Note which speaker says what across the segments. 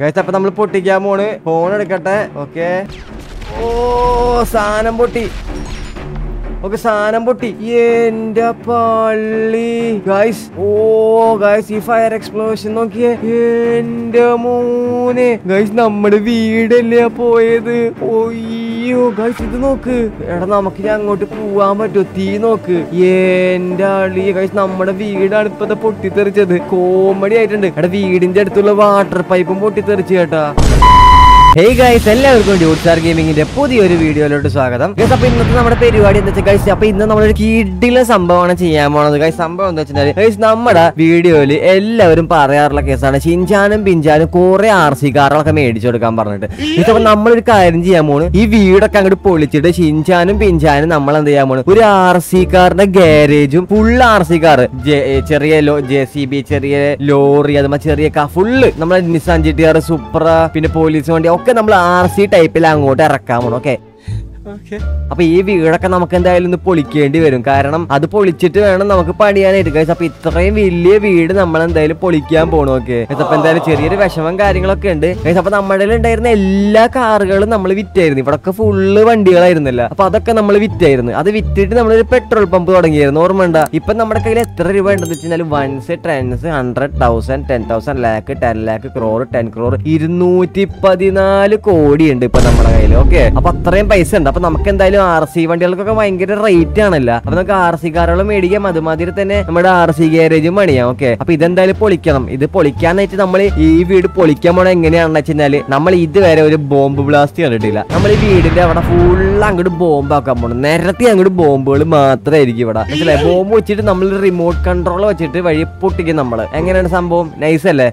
Speaker 1: Guys അപ്പൊ നമ്മൾ പൊട്ടിക്കാൻ പോണ് ഫോൺ എടുക്കട്ടെ ഓക്കെ ഓ സാധനം പൊട്ടി ഓക്കെ സാധനം പൊട്ടി എന്റെ പള്ളി ഗൈസ് ഓ ഗൈസ് ഈ ഫയർ എക്സ്പ്ലോഷൻ നോക്കിയേ എന്റെ മോനെ ഗൈസ് നമ്മുടെ വീടല്ലേ പോയത് ഒയ്യോ ഗൈസ് ഇത് നോക്ക് എടാ നമുക്ക് ഇനി അങ്ങോട്ട് പോവാൻ പറ്റുമോ തീ നോക്ക് എന്റെ അളി ഗൈസ് നമ്മുടെ വീടാണ് ഇപ്പത്തെ പൊട്ടിത്തെറിച്ചത് കോമഡി ആയിട്ടുണ്ട് എടാ വീടിന്റെ അടുത്തുള്ള വാട്ടർ പൈപ്പും പൊട്ടിത്തെറിച്ച് കേട്ടാ ഹേയ് ഗൈസ് എല്ലാവർക്കും ഡ്യൂട്ട്സാർ ഗെയിമിങ്ങിന്റെ പുതിയൊരു വീഡിയോയിലോട്ട് സ്വാഗതം ഗൈസ് അപ്പൊ ഇന്നത്തെ നമ്മുടെ പരിപാടി എന്താ വെച്ചാൽ ഗൈസ് അപ്പൊ ഇന്ന് നമ്മളൊരു കിഡിലെ സംഭവമാണ് ചെയ്യാൻ പോണത് ഗൈസ് സംഭവം എന്താ വെച്ചാൽ ഗൈസ് നമ്മുടെ വീഡിയോയിൽ എല്ലാവരും പറയാറുള്ള കേസാണ് ചിഞ്ചാനും പിഞ്ചാനും കുറെ ആർ സി കാറുകളൊക്കെ മേടിച്ചു കൊടുക്കാൻ പറഞ്ഞിട്ട് ഗൈസ് അപ്പൊ നമ്മളൊരു കാര്യം ചെയ്യാൻ പോണ് ഈ വീടൊക്കെ അങ്ങോട്ട് പൊളിച്ചിട്ട് ഷിൻചാനും പിഞ്ചാനും നമ്മൾ എന്ത് ചെയ്യാൻ പോണ് ഒരു ആർ സി കാറിന്റെ ഗാരേജും ഫുൾ ആർ സി കാർ ചെറിയ ജെ സി ബി ചെറിയ ലോറി അതുപോലെ ചെറിയ കാർ ഫുള്ള് നമ്മളെ Nissan G T R Supra പിന്നെ പോലീസ് വണ്ടി ഒക്കെ നമ്മൾ ആർ സി ടൈപ്പിൽ അങ്ങോട്ട് ഇറക്കാൻ പോണം ഓക്കെ അപ്പൊ ഈ വീടൊക്കെ നമുക്ക് എന്തായാലും ഇന്ന് പൊളിക്കേണ്ടി വരും കാരണം അത് പൊളിച്ചിട്ട് വേണം നമുക്ക് പണിയാനായിട്ട് ഗൈസ് അപ്പൊ ഇത്രയും വലിയ വീട് നമ്മൾ എന്തായാലും പൊളിക്കാൻ പോണു ഓക്കെ അപ്പൊ എന്തായാലും ചെറിയൊരു വിഷമം കാര്യങ്ങളൊക്കെ ഉണ്ട് ഗൈസ് അപ്പൊ നമ്മുടെ ഉണ്ടായിരുന്ന എല്ലാ കാറുകളും നമ്മൾ വിറ്റായിരുന്നു ഇവിടെ ഒക്കെ ഫുള്ള് വണ്ടികളായിരുന്നില്ല അപ്പൊ അതൊക്കെ നമ്മൾ വിറ്റായിരുന്നു അത് വിറ്റിട്ട് നമ്മളൊരു പെട്രോൾ പമ്പ് തുടങ്ങിയായിരുന്നു ഓർമ്മ ഉണ്ടാ ഇപ്പൊ നമ്മുടെ കയ്യിൽ എത്ര രൂപ ഉണ്ടെന്ന് വെച്ചാൽ ones tens hundred thousand ten thousand lakh ten lakh crore ten crore ഇരുന്നൂറ്റി പതിനാല് കോടി ഉണ്ട് ഇപ്പൊ നമ്മുടെ കയ്യിൽ ഓക്കെ അപ്പൊ അത്രയും പൈസ ഉണ്ട് അപ്പൊ നമുക്ക് എന്തായാലും ആർ സി വണ്ടികൾക്കൊക്കെ ഭയങ്കര റേറ്റ് ആണല്ലോ അപ്പൊ നമുക്ക് ആർ സി കാറുകൾ മേടിക്കാം അതുമാതിരി തന്നെ നമ്മുടെ ആർ സി ഗാരേജും പണിയാം ഓക്കെ അപ്പൊ ഇതെന്തായാലും പൊളിക്കണം ഇത് പൊളിക്കാനായിട്ട് നമ്മൾ ഈ വീട് പൊളിക്കാൻ പോണ എങ്ങനെയാണെന്ന് വെച്ചാല് നമ്മൾ ഇതുവരെ ഒരു ബോംബ് ബ്ലാസ്റ്റ് കണ്ടിട്ടില്ല നമ്മൾ ഈ വീടിന്റെ അവിടെ ഫുൾ അങ്ങോട്ട് ബോംബ് ആക്കാൻ പോണം നിരത്തി അങ്ങോട്ട് ബോംബുകൾ മാത്രമായിരിക്കും ഇവിടെ മനസ്സിലായി ബോംബ് വെച്ചിട്ട് നമ്മൾ റിമോട്ട് കൺട്രോൾ വെച്ചിട്ട് വഴി പൊട്ടിക്കും നമ്മള് എങ്ങനെയാണ് സംഭവം നൈസ് അല്ലേ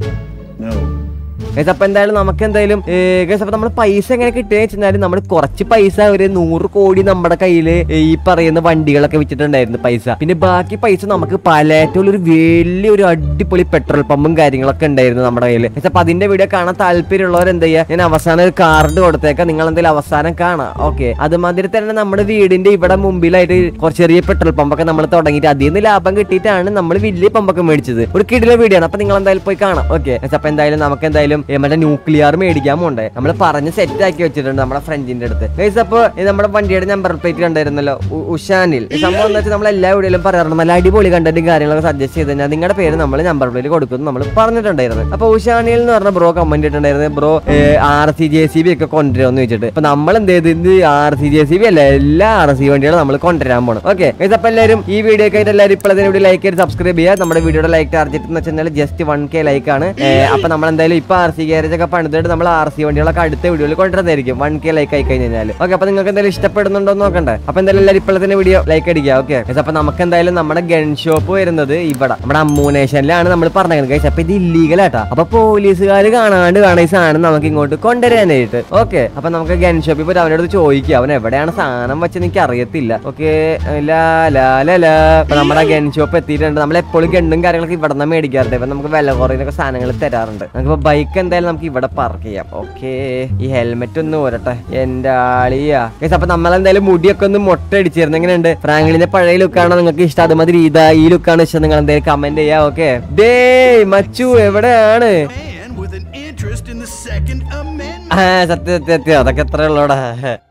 Speaker 1: ഗൈസ് അപ്പൊ എന്തായാലും നമുക്ക് എന്തായാലും ഗൈസ് അപ്പൊ നമ്മൾ പൈസ എങ്ങനെ കിട്ടുക വെച്ചാൽ നമ്മൾ കുറച്ച് പൈസ ഒരു നൂറ് കോടി നമ്മുടെ കയ്യില് ഈ പറയുന്ന വണ്ടികളൊക്കെ വെച്ചിട്ടുണ്ടായിരുന്നു പൈസ പിന്നെ ബാക്കി പൈസ നമുക്ക് പലേറ്റുള്ള ഒരു വലിയൊരു അടിപൊളി പെട്രോൾ പമ്പും കാര്യങ്ങളൊക്കെ ഉണ്ടായിരുന്നു നമ്മുടെ കയ്യിൽ ഗൈസ് അപ്പൊ അതിന്റെ വീഡിയോ കാണാൻ താല്പര്യമുള്ളവർ എന്ത് ചെയ്യുക ഞാൻ അവസാനം ഒരു കാർഡ് കൊടുത്തേക്കാം നിങ്ങൾ എന്തെങ്കിലും അവസാനം കാണാം ഓക്കെ അതുമാതിരി തന്നെ നമ്മുടെ വീടിന്റെ ഇവിടെ മുമ്പിലായിട്ട് കുറച്ച് ചെറിയ പെട്രോൾ പമ്പൊക്കെ നമ്മൾ തുടങ്ങിയിട്ട് അതിൽ നിന്ന് ലാഭം കിട്ടിയിട്ടാണ് നമ്മൾ വലിയ പമ്പൊക്കെ മേടിച്ചത് ഒരു കിടില വീഡിയോ ആണ് അപ്പൊ നിങ്ങൾ എന്തായാലും പോയി കാണാം ഓക്കെ അപ്പൊ എന്തായാലും നമുക്ക് എന്തായാലും ഏ, മറ്റേ ന്യൂക്ലിയർ മേടിക്കാൻ പോണ്ടേ നമ്മൾ പറഞ്ഞ് സെറ്റ് ആക്കി വെച്ചിട്ടുണ്ട് നമ്മുടെ ഫ്രണ്ടിന്റെ അടുത്ത് ഗൈസ് അപ്പൊ ഇത് നമ്മുടെ വണ്ടിയുടെ നമ്പർ പ്ലേറ്റ് കണ്ടായിരുന്നല്ലോ ഉ- ഉഷാനിൽ ഈ സംഭവം എന്താ വെച്ചാൽ നമ്മൾ എല്ലാ വീഡിയോയിലും പറയാറുണ്ട് നല്ല അടിപൊളി കണ്ടന്റും കാര്യങ്ങളൊക്കെ സജസ്റ്റ് ചെയ്ത് കഴിഞ്ഞാൽ നിങ്ങളുടെ പേര് നമ്മൾ നമ്പർ പ്ലേറ്റ് കൊടുക്കുന്നു നമ്മൾ പറഞ്ഞിട്ടുണ്ടായിരുന്നു അപ്പൊ ഉഷാനിൽ എന്ന് പറഞ്ഞ ബ്രോ കമന്റ് ഇട്ടുണ്ടായിരുന്നു bro R C J C B ഒക്കെ കൊണ്ടുവരുമെന്ന് വെച്ചിട്ട് അപ്പൊ നമ്മൾ എന്ത് ചെയ്ത് ഇത് R C J C B അല്ല എല്ലാ ആർ സി വണ്ടികളും നമ്മൾ കൊണ്ടുവരാൻ പോകണം ഓക്കെ അപ്പൊ എല്ലാവരും ഈ വീഡിയോ ആയിട്ട് എല്ലാവരും ഇപ്പോൾ അതിന് വീഡിയോ ലൈക്ക് ചെയ്ത് സബ്സ്ക്രൈബ് ചെയ്യുക നമ്മുടെ വീഡിയോയുടെ ലൈക്ക് ടാർജറ്റ് എന്ന് വെച്ചാൽ ജസ്റ്റ് വൺ കെ ലൈക്ക് ആണ് ഏ, അപ്പൊ നമ്മൾ എന്തായാലും ഇപ്പൊ ആർ സി ഗാരേജ് ഒക്കെ പണിതിട്ട് നമ്മൾ ആർ സി വണ്ടികളൊക്കെ അടുത്ത വീഡിയോയിൽ കൊണ്ടുവരുന്നതായിരിക്കും വൺ കെ ലൈക്ക് ആയി കഴിഞ്ഞാൽ ഓക്കെ അപ്പൊ നിങ്ങൾക്ക് എന്തായാലും ഇഷ്ടപ്പെടുന്നുണ്ടോ എന്ന് നോക്കണ്ടേ അപ്പൊ എന്തായാലും എല്ലാവരും ഇപ്പോൾ തന്നെ വീഡിയോ ലൈക്ക് അടിക്കുക ഓക്കെ അപ്പൊ നമുക്ക് എന്തായാലും നമ്മുടെ ഗൺ ഷോപ്പ് വരുന്നത് ഇവിടെ നമ്മുടെ അമ്മൂനേഷനിലാണ് നമ്മൾ പറഞ്ഞത് ഗൈസ് അപ്പൊ ഇത് ഇല്ലീഗൽ ആട്ടാ അപ്പൊ പോലീസുകാർ കാണാണ്ട് വേണം ഈ സാധനം നമുക്ക് ഇങ്ങോട്ട് കൊണ്ടുവരാനായിട്ട് ഓക്കെ അപ്പൊ നമുക്ക് ഗൺ ഷോപ്പിൽ പോയി അവനോട് ചോദിക്കുക അവൻ എവിടെയാണ് സാധനം വെച്ചെന്ന് എനിക്ക് അറിയത്തില്ല ഓക്കെ ലാ ലാ ലാ ലാ അപ്പൊ നമ്മുടെ ഗൺ ഷോപ്പ് എത്തിയിട്ടുണ്ട് നമ്മൾ എപ്പോഴും ഗണ്ണും കാര്യങ്ങളൊക്കെ ഇവിടെ നിന്ന് മേടിക്കാറുണ്ട് ഇപ്പൊ നമുക്ക് വില കുറയുന്നൊക്കെ സാധനങ്ങൾ തരാറുണ്ട് നമുക്കിപ്പോ ബൈക്ക് എന്തായാലും നമുക്ക് ഇവിടെ പാർക്ക് ചെയ്യാം ഓക്കെ ഈ ഹെൽമെറ്റ് ഒന്ന് പോരട്ടെ എന്റെ ആളിയാ Guys, അപ്പൊ നമ്മളെന്തായാലും മുടിയൊക്കെ ഒന്ന് മുട്ട അടിച്ചിരുന്നു എങ്ങനെയുണ്ട് ഫ്രാങ്ക്ലിന്റെ പഴയ ലുക്കാണോ നിങ്ങൾക്ക് ഇഷ്ടം അതുമാതിരി ഇതാ ഈ ലുക്കാണ് ഇഷ്ടം നിങ്ങൾ എന്തായാലും കമന്റ് ചെയ്യാം ഓക്കെ ഡേ മച്ചു എവിടെയാണ്
Speaker 2: man with an interest in the Second Amendment.
Speaker 1: ആ സത്യം സത്യം സത്യം അതൊക്കെ എത്ര ഉള്ളോടാ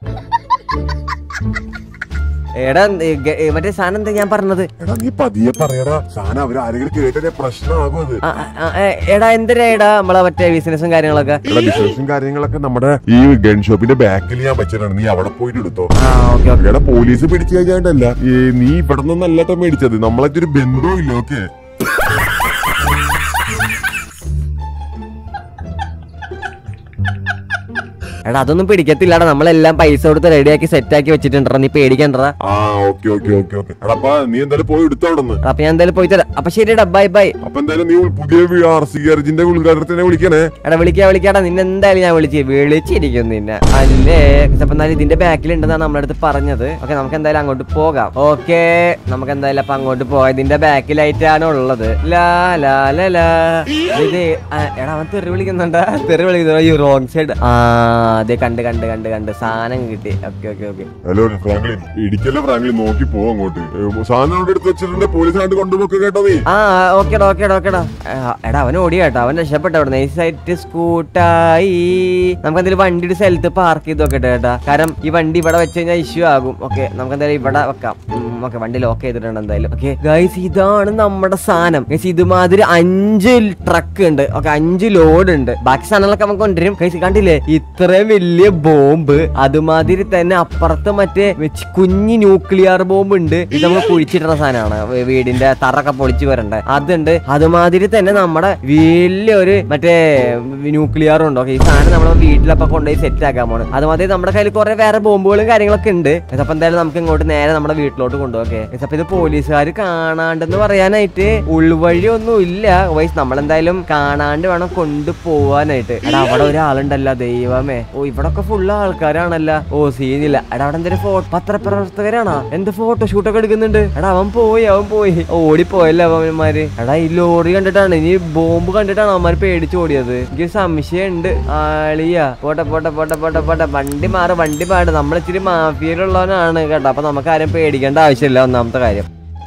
Speaker 1: എടാ ഏ, ഗ- ഏ, മറ്റേ സാധനം എന്താ ഞാൻ പറഞ്ഞത്
Speaker 3: എടാ നീ പതിയെ പറയടാ സാധനം അവര് ആരെങ്കിലും കേട്ടേ പ്രശ്നമാകും അത്
Speaker 1: ആ, ആ, ആ, എടാ എന്തിനാ എടാ നമ്മളെ മറ്റേ ബിസിനസ്സും കാര്യങ്ങളൊക്കെ
Speaker 3: എടാ ബിസിനസും കാര്യങ്ങളൊക്കെ നമ്മുടെ ഈ ഗൺ ഷോപ്പിന്റെ ബാക്കിൽ ഞാൻ വെച്ചിട്ടാണ് നീ അവിടെ പോയിട്ട് എടുത്തോ
Speaker 1: ആ ഓക്കെ ഓക്കെ
Speaker 3: എടാ പോലീസ് പിടിച്ചു കഴിഞ്ഞാണ്ടല്ല ഈ നീ ഇവിടെ നിന്നല്ലട്ടോ മേടിച്ചത് നമ്മളൊക്കെ ഒരു ബന്ധവും ഇല്ല ഓക്കെ
Speaker 1: എടാ അതൊന്നും പിടിക്കത്തില്ലടാ നമ്മളെല്ലാം പൈസ കൊടുത്ത് റെഡിയാക്കി സെറ്റാക്കി വെച്ചിട്ടുണ്ടോ നീ പേടിക്കണ്ടടാ
Speaker 3: ആ ഓക്കെ ഓക്കെ ഓക്കെ ഓക്കെ എടാ അപ്പൊ നീ എന്തായാലും പോയി എടുത്തോ അവിടെ നിന്ന്
Speaker 1: അപ്പൊ ഞാൻ എന്തായാലും പോയി തരാം അപ്പൊ ശരിടാ ബൈ ബൈ
Speaker 3: അപ്പൊ എന്തായാലും നീ പുതിയ ആർ സി ഗാരേജിന്റെ ഉദ്ഘാടനത്തിനെ വിളിക്കണേ
Speaker 1: എടാ വിളിക്കാ വിളിക്കാടാ നിന്നെ എന്തായാലും ഞാൻ വിളിച്ച് വിളിച്ചിരിക്കും നിന്നെ അല്ലേ അപ്പൊ എന്നാലും ഇതിന്റെ ബാക്കിൽ ഉണ്ടെന്നാണ് നമ്മുടെ അടുത്ത് പറഞ്ഞത് ഓക്കെ നമുക്ക് എന്തായാലും അങ്ങോട്ട് പോകാം ഓക്കെ നമുക്ക് എന്തായാലും അപ്പൊ അങ്ങോട്ട് പോകാം ഇതിന്റെ ബാക്കിലായിട്ടാണ് ഉള്ളത് ലാ ലാ ലാ ലാ ഇത് ആ, എടാ അവൻ തെറി വിളിക്കുന്നുണ്ടാ തെറി വിളിക്കുന്നു ഈ റോങ് സൈഡ് ആ അതെ കണ്ട് കണ്ട് കണ്ട് കണ്ട് സാധനം കിട്ടി okay okay okay
Speaker 3: hello Franklin ഇടിക്കല്ലേ ഫ്രാങ്ക്ലിൻ ആരെങ്കിലും നോക്കി പോവാ അങ്ങോട്ട് ഏ, സാധനം അവിടെ എടുത്ത് വെച്ചിട്ടുണ്ട് പോലീസ് ആയിട്ട് കൊണ്ടുപോക്ക് കേട്ടോ നീ
Speaker 1: ആ ഓക്കേടാ ഓക്കേടാ ഓക്കേടാ ആ, എടാ അവൻ ഓടി കേട്ടോ അവൻ രക്ഷപ്പെട്ട അവിടെ നൈസായിട്ട് സ്കൂട്ടായി നമുക്ക് എന്തെങ്കിലും വണ്ടി ഒരു സ്ഥലത്ത് പാർക്ക് ചെയ്ത് നോക്കട്ടെ കേട്ടാ കാരണം ഈ വണ്ടി ഇവിടെ വെച്ച് കഴിഞ്ഞാൽ ഇഷ്യൂ ആകും ഓക്കെ നമുക്ക് എന്തായാലും ഇവിടെ വെക്കാം ഓക്കെ വണ്ടി ലോക്ക് ചെയ്തിട്ടുണ്ട് എന്തായാലും ഓക്കെ ഗൈസ് ഇതാണ് നമ്മുടെ സാധനം ഗൈസ് ഇതുമാതിരി അഞ്ച് ട്രക്ക് ഉണ്ട് ഓക്കെ അഞ്ച് ലോഡ് ഉണ്ട് ബാക്കി സാധനങ്ങളൊക്കെ നമുക്ക് കൊണ്ടുവരും ഗൈസ് കണ്ടില്ലേ ഇത്രയും വലിയ ബോംബ് അതുമാതിരി തന്നെ അപ്പുറത്ത് മറ്റേ വെച്ച് കുഞ്ഞി ന്യൂക്ലിയർ ബോംബ് ഉണ്ട് ഇത് നമ്മൾ കുഴിച്ചിട്ടുള്ള സാധനമാണ് വീ- വീടിന്റെ തറൊക്കെ പൊളിച്ചു വരണ്ടേ അതുണ്ട് അതുമാതിരി തന്നെ നമ്മുടെ വലിയൊരു മറ്റേ ന്യൂക്ലിയർ ഉണ്ട് ഓക്കെ ഈ സാധനം നമ്മളെ വീട്ടിലൊക്കെ കൊണ്ടുപോയി സെറ്റ് ആക്കാൻ പോണ് അതുമാതിരി നമ്മുടെ കയ്യിൽ കുറെ വേറെ ബോംബുകളും കാര്യങ്ങളൊക്കെ ഉണ്ട് അപ്പൊ എന്തായാലും നമുക്ക് ഇങ്ങോട്ട് നേരെ നമ്മുടെ വീട്ടിലോട്ട് കൊണ്ടുപോകെ അപ്പൊ ഇത് പോലീസുകാർ കാണാണ്ടെന്ന് പറയാനായിട്ട് ഉൾവഴി ഒന്നും ഇല്ല വൈസ് നമ്മളെന്തായാലും കാണാണ്ട് വേണം കൊണ്ടുപോവാനായിട്ട് എടാ അവിടെ ഒരാളുണ്ടല്ലോ ദൈവമേ ഓ ഇവിടെ ഒക്കെ ഫുള്ള് ആൾക്കാരാണല്ലോ ഓ സീനില്ല എടാ അവിടെ എന്തൊരു ഫോട്ടോ പത്രപ്രവർത്തകരാണോ എന്ത് ഫോട്ടോഷൂട്ട് ഒക്കെ എടുക്കുന്നുണ്ട് എടാ അവൻ പോയി അവൻ പോയി ഓടിപ്പോയല്ലോ അവന്മാര് എടാ ഈ ലോറി കണ്ടിട്ടാണ് ഇനി ബോംബ് കണ്ടിട്ടാണ് അവന്മാര് പേടിച്ച് ഓടിയത് എനിക്ക് സംശയമുണ്ട് ആളിയാ പോട്ടെ പോട്ടെ പോട്ടെ പോട്ടെ പോട്ടെ വണ്ടി മാറ് വണ്ടി പാട് നമ്മൾ ഇച്ചിരി മാഫിയയിലുള്ളവനാണ് കേട്ടോ അപ്പൊ നമുക്ക് ആരും പേടിക്കേണ്ട ആവശ്യമില്ല ഒന്നാമത്തെ കാര്യം